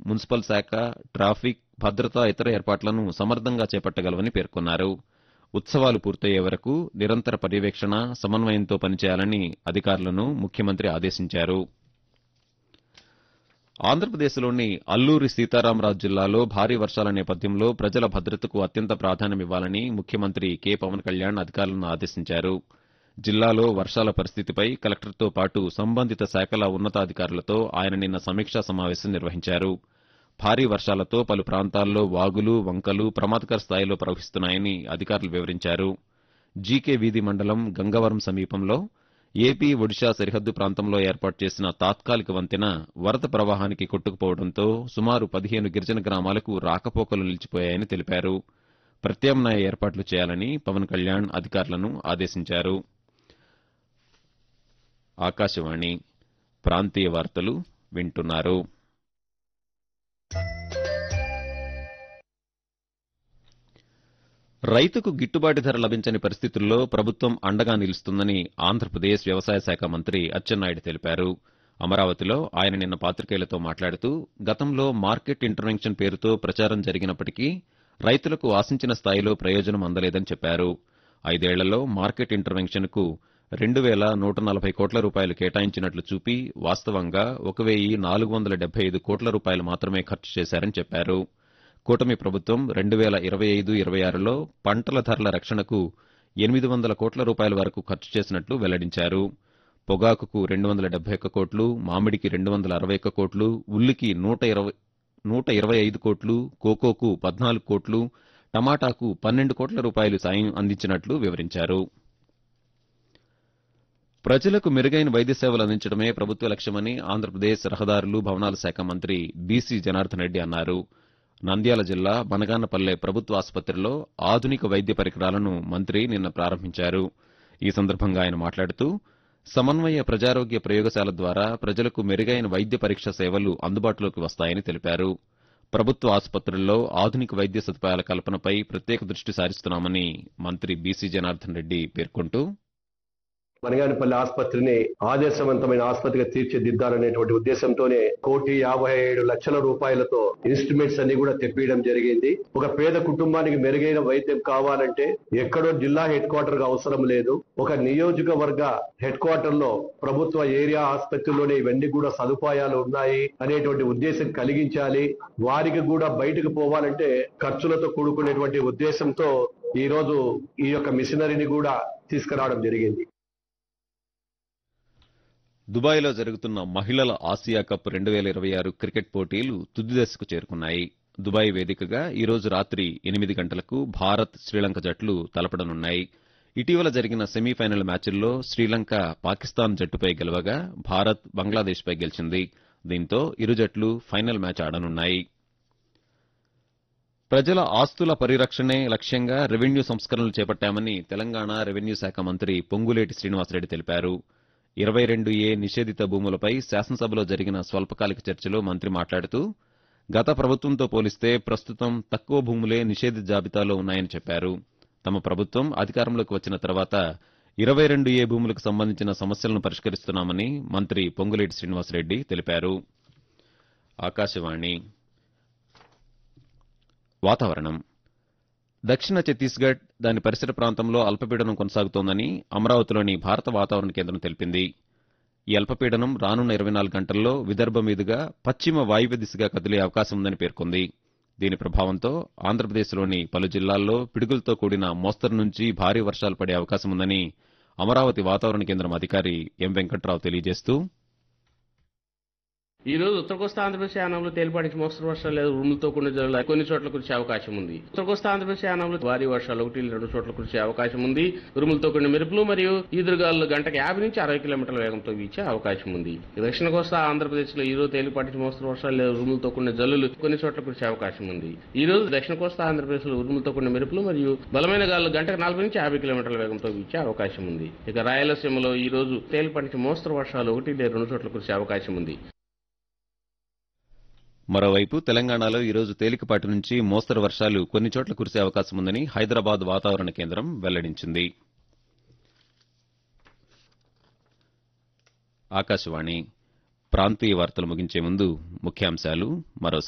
municipal శాఖ traffic భద్రతా ఇతర ఏర్పాట్లను సమర్థంగా చేపట్టగలవని పేర్కొన్నారు ఉత్సవాలు పూర్తయ్యే వరకు నిరంతర పర్యవేక్షణ సమన్వయంతో పనిచేయాలని అధికారులను ముఖ్యమంత్రి ఆదేశించారు ఆంధ్రప్రదేశ్లోని అల్లూరి సీతారామరాజు జిల్లాలో భారీ వర్షాల నేపథ్యంలో ప్రజల భద్రతకు అత్యంత ప్రాధాన్యమివ్వాలని ముఖ్యమంత్రి కె పవన్ కళ్యాణ్ అధికారులను ఆదేశించారు జిల్లాలో వర్షాల పరిస్థితిపై కలెక్టర్తో పాటు సంబంధిత శాఖల ఉన్నతాధికారులతో ఆయన నిన్న సమీక్షా సమావేశం నిర్వహించారు భారీ వర్షాలతో పలు ప్రాంతాల్లో వాగులు వంకలు ప్రమాదకర స్థాయిలో ప్రవహిస్తున్నాయని అధికారులు వివరించారు జీకే వీధి మండలం గంగవరం సమీపంలో ఏపీ ఒడిషా సరిహద్దు ప్రాంతంలో ఏర్పాటు చేసిన తాత్కాలిక వంతెన వరద ప్రవాహానికి కొట్టుకుపోవడంతో సుమారు పదిహేను గిరిజన గ్రామాలకు రాకపోకలు నిలిచిపోయాయని తెలిపారు ప్రత్యామ్నాయ ఏర్పాట్లు చేయాలని పవన్ కళ్యాణ్ అధికారులను ఆదేశించారు ఆకాశవాణి ప్రాంతీయ వార్తలు వింటున్నారు రైతుకు గిట్టుబాటు ధర లభించని పరిస్థితుల్లో ప్రభుత్వం అండగా నిలుస్తుందని ఆంధ్రప్రదేశ్ వ్యవసాయ శాఖ మంత్రి అచ్చెన్నాయుడు తెలిపారు అమరావతిలో ఆయన నిన్న పాత్రికేయులతో మాట్లాడుతూ గతంలో మార్కెట్ ఇంటర్వెన్షన్ పేరుతో ప్రచారం జరిగినప్పటికీ రైతులకు ఆశించిన స్థాయిలో ప్రయోజనం అందలేదని చెప్పారు ఐదేళ్లలో మార్కెట్ ఇంటర్వెన్షన్కు రెండు వేల నూట నలభై కోట్ల రూపాయలు కేటాయించినట్లు చూపి వాస్తవంగా ఒక వెయ్యి నాలుగు వందల డెబ్బై ఐదు కోట్ల రూపాయలు మాత్రమే ఖర్చు చేశారని చెప్పారు కూటమి ప్రభుత్వం రెండు వేల ఇరవై ఐదు ఇరవై ఆరులో పంటల ధరల రక్షణకు ఎనిమిది వందల కోట్ల రూపాయల వరకు ఖర్చు చేసినట్లు వెల్లడించారు పొగాకుకు రెండు వందల డెబ్బై ఒక్క కోట్లు మామిడికి రెండు వందల అరవై ఒక్క కోట్లు ఉల్లికి నూట ఇరవై నూట ఇరవై ఐదు కోట్లు కోకోకు పద్నాలుగు కోట్లు టమాటాకు పన్నెండు కోట్ల రూపాయలు సాయం అందించినట్లు వివరించారు ప్రజలకు మెరుగైన వైద్య సేవలు అందించడమే ప్రభుత్వ లక్ష్యమని ఆంధ్రప్రదేశ్ రహదారులు భవనాల శాఖ మంత్రి బీసీ జనార్దన్ రెడ్డి అన్నారు నంద్యాల జిల్లా బనగానపల్లె ప్రభుత్వ ఆసుపత్రిలో ఆధునిక వైద్య పరికరాలను మంత్రి నిన్న ప్రారంభించారు ఈ సందర్భంగా ఆయన మాట్లాడుతూ సమన్వయ ప్రజారోగ్య ప్రయోగశాల ద్వారా ప్రజలకు మెరుగైన వైద్య పరీక్ష సేవలు అందుబాటులోకి వస్తాయని తెలిపారు ప్రభుత్వ ఆసుపత్రుల్లో ఆధునిక వైద్య సదుపాయాల కల్పనపై ప్రత్యేక దృష్టి సారిస్తున్నామని మంత్రి బీసీ జనార్దన్ రెడ్డి పేర్కొంటూ మనగానిపల్లి ఆసుపత్రిని ఆదర్శవంతమైన ఆసుపత్రిగా తీర్చిదిద్దాలనేటువంటి ఉద్దేశంతోనే కోటి యాభై ఏడు లక్షల రూపాయలతో ఇన్స్ట్రుమెంట్స్ అన్ని కూడా తెప్పియడం జరిగింది ఒక పేద కుటుంబానికి మెరుగైన వైద్యం కావాలంటే ఎక్కడో జిల్లా హెడ్ క్వార్టర్ గా అవసరం లేదు ఒక నియోజకవర్గ హెడ్ క్వార్టర్ లో ప్రభుత్వ ఏరియా ఆసుపత్రిలోనే ఇవన్నీ కూడా సదుపాయాలు ఉన్నాయి అనేటువంటి ఉద్దేశం కలిగించాలి వారికి కూడా బయటకు పోవాలంటే ఖర్చులతో కూడుకునేటువంటి ఉద్దేశంతో ఈ రోజు ఈ యొక్క మిషనరీని కూడా తీసుకురావడం జరిగింది దుబాయ్లో జరుగుతున్న మహిళల ఆసియా కప్ రెండు వేల ఇరవై ఆరు క్రికెట్ పోటీలు తుది దశకు చేరుకున్నాయి దుబాయ్ వేదికగా ఈ రోజు రాత్రి ఎనిమిది గంటలకు భారత్ శ్రీలంక జట్లు తలపడనున్నాయి ఇటీవల జరిగిన సెమీఫైనల్ మ్యాచ్ల్లో శ్రీలంక పాకిస్తాన్ జట్టుపై గెలవగా భారత్ బంగ్లాదేశ్పై గెలిచింది దీంతో ఇరు జట్లు ఫైనల్ మ్యాచ్ ఆడనున్నాయి ప్రజల ఆస్తుల పరిరక్షణే లక్ష్యంగా రెవెన్యూ సంస్కరణలు చేపట్టామని తెలంగాణ రెవెన్యూ శాఖ మంత్రి పొంగులేటి శ్రీనివాసరెడ్డి తెలిపారు ఇరవై రెండు ఏ నిషేధిత భూములపై శాసనసభలో జరిగిన స్వల్పకాలిక చర్చలో మంత్రి మాట్లాడుతూ గత ప్రభుత్వంతో పోలిస్తే ప్రస్తుతం తక్కువ భూములే నిషేధిత జాబితాలో ఉన్నాయని చెప్పారు తమ ప్రభుత్వం అధికారంలోకి వచ్చిన తర్వాత ఇరవై రెండు ఏ భూములకు సంబంధించిన సమస్యలను పరిష్కరిస్తున్నామని మంత్రి పొంగులేటి శ్రీనివాసరెడ్డి తెలిపారు ఆకాశవాణి వాతావరణం దక్షిణ ఛత్తీస్గఢ్ దాని పరిసర ప్రాంతంలో అల్పపీడనం కొనసాగుతోందని అమరావతిలోని భారత వాతావరణ కేంద్రం తెలిపింది ఈ అల్పపీడనం రానున్న ఇరవై నాలుగు గంటల్లో విదర్భ మీదుగా పశ్చిమ వాయువ్య దిశగా కదిలే అవకాశం ఉందని పేర్కొంది దీని ప్రభావంతో ఆంధ్రప్రదేశ్లోని పలు జిల్లాల్లో పిడుగులతో కూడిన మోస్తరు నుంచి భారీ వర్షాలు పడే అవకాశం ఉందని అమరావతి వాతావరణ కేంద్రం అధికారి ఎం వెంకట్రావు తెలియజేస్తూ ఈ రోజు ఉత్తర కోస్తా ఆంధ్రప్రదేశ్ యానంలో తేలిపాటి మోస్తరు వర్షాలు లేదా ఉరుములతో కూడిన జల్లులు కొన్ని చోట్ల కురిసే అవకాశం ఉంది ఉత్తర కోస్తా ఆంధ్రప్రదేశ్ యానంలో భారీ వర్షాలు ఒకటి రెండు చోట్ల కురిసే అవకాశం ఉంది ఉరుములతో కూడిన మెరుపులు మరియు ఈదురుగాలు గంటకు యాభై నుంచి అరవై కిలోమీటర్ల వేగంతో వీచే అవకాశం ఉంది దక్షిణ కోస్తా ఆంధ్రప్రదేశ్ లో ఈ రోజు తేలిపాటి మోస్తరు వర్షాలు లేదా ఉరుములతో కూడిన జల్లులు కొన్ని చోట్ల కురిసే అవకాశం ఉంది ఈ రోజు దక్షిణ కోస్తా ఆంధ్రప్రదేశ్ లో ఉరుములతో కూడిన మెరుపులు మరియు బలమైన గాలు గంటకు నలభై నుంచి యాభై కిలోమీటర్ల వేగంతో వీచే అవకాశం ఉంది ఇక రాయలసీమలో ఈ రోజు తేలిపాటి మోస్తరు వర్షాలు ఒకటి లేదా రెండు చోట్ల కురిసే అవకాశం ఉంది మరోవైపు తెలంగాణలో ఈరోజు తేలికపాటి నుంచి మోస్తరు వర్షాలు కొన్ని చోట్ల కురిసే అవకాశం ఉందని హైదరాబాద్ వాతావరణ కేంద్రం వెల్లడించింది ఆకాశవాణి ప్రాంతీయ వార్తలు ముగించే ముందు ముఖ్యాంశాలు మరోసారి